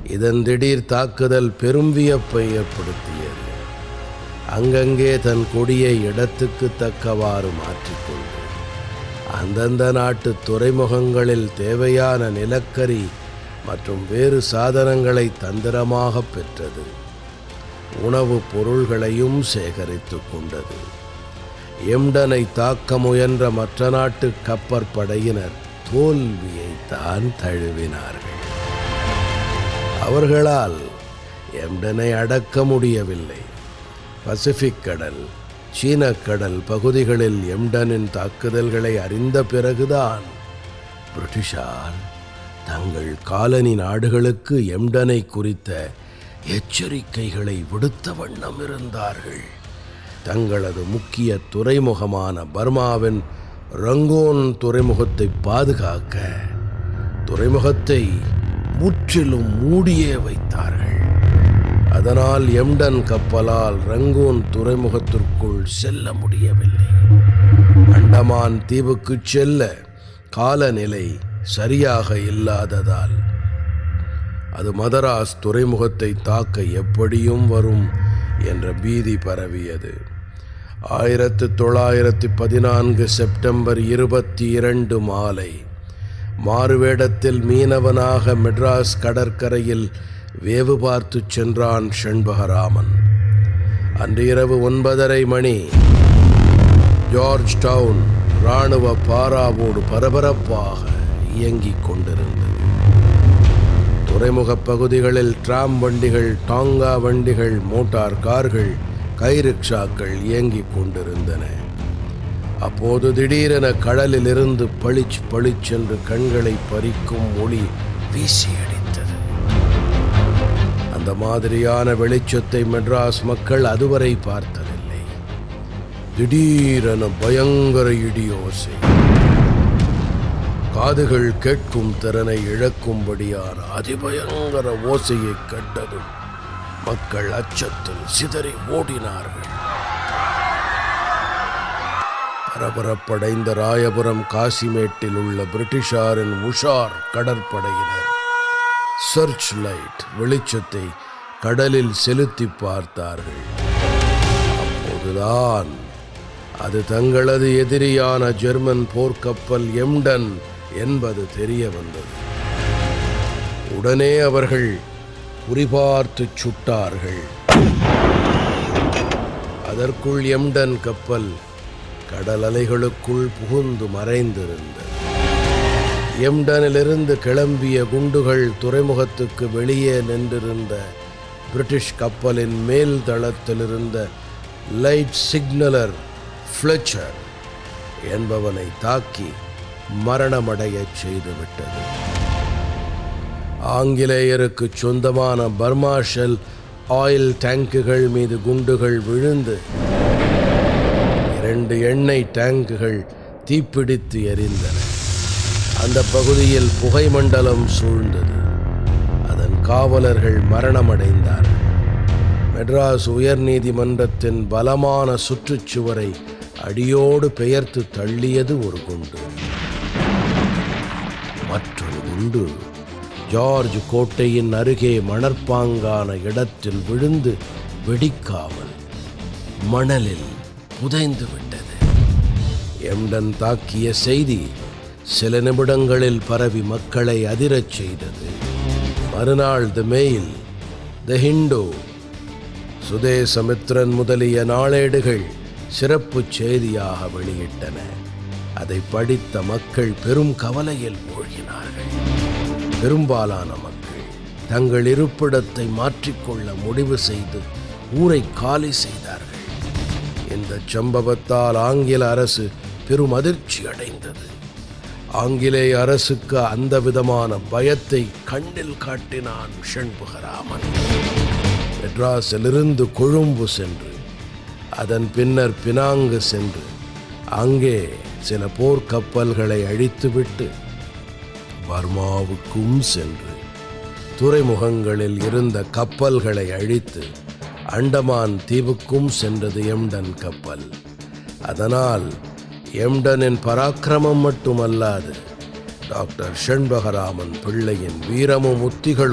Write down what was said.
இதன் திடீர் தாக்குதல் பெரும் வியப்பை ஏற்படுத்தியது அங்கங்கே தன் கொடியை இடத்துக்கு தக்கவாறு மாற்றிக்கொண்டு அந்தந்த நாட்டு துறைமுகங்களில் தேவையான நிலக்கரி மற்றும் வேறு சாதனங்களை தந்திரமாக பெற்றது உணவுப் பொருள்களையும் சேகரித்து கொண்டது எம்டனை தாக்க முயன்ற மற்ற நாட்டு கப்பற்படையினர் தோல்வியைத்தான் தழுவினார்கள் அவர்களால் எம்டனை அடக்க முடியவில்லை பசிபிக் கடல் சீனக் கடல் பகுதிகளில் எம்டனின் தாக்குதல்களை அறிந்த பிறகுதான் பிரிட்டிஷார் தங்கள் காலனி நாடுகளுக்கு எம்டனை குறித்த எச்சரிக்கைகளை விடுத்த வண்ணம் இருந்தார்கள் தங்களது முக்கிய துறைமுகமான பர்மாவின் ரங்கோன் துறைமுகத்தை பாதுகாக்க துறைமுகத்தை முற்றிலும் மூடியே வைத்தார்கள் அதனால் எம்டன் கப்பலால் ரங்கூன் துறைமுகத்திற்குள் செல்ல முடியவில்லை அண்டமான் தீவுக்கு செல்ல காலநிலை சரியாக இல்லாததால் அது மதராஸ் துறைமுகத்தை தாக்க எப்படியும் வரும் என்ற பீதி பரவியது ஆயிரத்து தொள்ளாயிரத்தி பதினான்கு செப்டம்பர் இருபத்தி இரண்டு மாலை மாறுவேடத்தில் மீனவனாக மெட்ராஸ் கடற்கரையில் வேவு பார்த்து சென்றான் ஷண்பகராமன் அன்று இரவு ஒன்பதரை மணி ஜார்ஜ் டவுன் இராணுவ பாராவோடு பரபரப்பாக இயங்கிக் கொண்டிருந்தது துறைமுகப் பகுதிகளில் டிராம் வண்டிகள் டாங்கா வண்டிகள் மோட்டார் கார்கள் கை ரிக்ஷாக்கள் இயங்கிக் கொண்டிருந்தன அப்போது திடீரென கடலிலிருந்து பளிச் பளிச்சென்று கண்களை பறிக்கும் ஒளி வீசி அடித்தது அந்த மாதிரியான வெளிச்சத்தை மெட்ராஸ் மக்கள் அதுவரை பார்த்ததில்லை திடீரென பயங்கர இடியோசை காதுகள் கேட்கும் திறனை இழக்கும்படியான அதிபயங்கர ஓசையை கண்டதும் மக்கள் அச்சத்தில் சிதறி ஓடினார்கள் பரபரப்படைந்த ராயபுரம் காசிமேட்டில் உள்ள பிரிட்டிஷாரின் உஷார் கடற்படையினர் சர்ச் லைட் வெளிச்சத்தை கடலில் செலுத்தி பார்த்தார்கள் அப்போதுதான் அது தங்களது எதிரியான ஜெர்மன் போர்க்கப்பல் எம்டன் என்பது தெரிய வந்தது உடனே அவர்கள் குறிபார்த்து சுட்டார்கள் அதற்குள் எம்டன் கப்பல் கடல் அலைகளுக்குள் புகுந்து மறைந்திருந்தது எம்டனிலிருந்து கிளம்பிய குண்டுகள் துறைமுகத்துக்கு வெளியே நின்றிருந்த பிரிட்டிஷ் கப்பலின் மேல் தளத்திலிருந்த லைட் சிக்னலர் ஃப்ளெச்சர் என்பவனை தாக்கி மரணமடையச் செய்துவிட்டது ஆங்கிலேயருக்கு சொந்தமான பர்மா ஷெல் ஆயில் டேங்குகள் மீது குண்டுகள் விழுந்து இரண்டு எண்ணெய் டேங்குகள் தீப்பிடித்து எரிந்தன அந்த பகுதியில் புகை மண்டலம் சூழ்ந்தது அதன் காவலர்கள் மரணமடைந்தார்கள் மெட்ராஸ் உயர்நீதிமன்றத்தின் பலமான சுற்றுச்சுவரை அடியோடு பெயர்த்து தள்ளியது ஒரு குண்டு மற்றொரு குண்டு ஜார்ஜ் கோட்டையின் அருகே மணற்பாங்கான இடத்தில் விழுந்து வெடிக்காமல் மணலில் புதைந்து விட்டது எம்டன் தாக்கிய செய்தி சில நிமிடங்களில் பரவி மக்களை அதிரச் செய்தது மறுநாள் the Mail the Hindu Swadesamitran முதலிய நாளேடுகள் சிறப்பு செய்தியாக வெளியிட்டன அதை படித்த மக்கள் பெரும் கவலையில் மூழ்கினார்கள் பெரும்பாலான மக்கள் தங்கள் இருப்பிடத்தை மாற்றிக்கொள்ள முடிவு செய்து ஊரை காலி செய்தார்கள் இந்த சம்பவத்தால் ஆங்கில அரசு பெரும் அதிர்ச்சி அடைந்தது ஆங்கிலேய அரசுக்கு அந்த விதமான பயத்தை கண்ணில் காட்டினான் ஷண்முகராமன் மெட்ராஸிலிருந்து கொழும்பு சென்று அதன் பின்னர் பினாங்கு சென்று அங்கே சில போர்க்கப்பல்களை அழித்துவிட்டு பர்மாவுக்கும் சென்று துறைமுகங்களில் இருந்த கப்பல்களை அழித்து அண்டமான் தீவுக்கும் சென்றது எம்டன் கப்பல் அதனால் எம்டனின் பராக்கிரமம் மட்டுமல்லாது டாக்டர் ஷண்பகராமன் பிள்ளையின் வீரமும் உத்திகளும்